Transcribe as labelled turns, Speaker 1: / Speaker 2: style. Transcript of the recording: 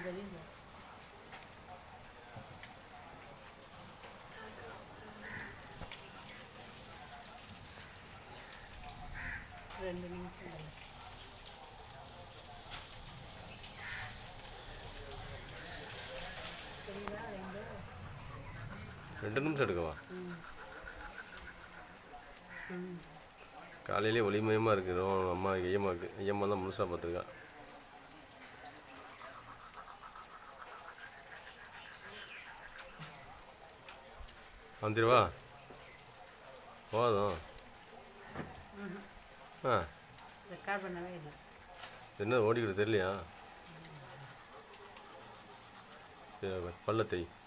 Speaker 1: தெரியுது ரெண்டு நிமிஷம் தான். தெரியுதா ரெண்டு
Speaker 2: ரெண்டு நிமிஷம் எடுக்கவா
Speaker 1: ம் ம்
Speaker 2: காலையிலே ஒளிமயமாக இருக்கிறோம் அம்மா ஐயம்மாவுக்கு ஐயம்மா தான் முழுசாக பார்த்துருக்கா வந்துடுவா போதும்
Speaker 1: ம்
Speaker 2: ஆ
Speaker 1: ரெக்கார்ட் பண்ணவே இல்லை
Speaker 2: என்ன ஓடிக்கிட்டு தெரியலையா சரி, பல்ல தை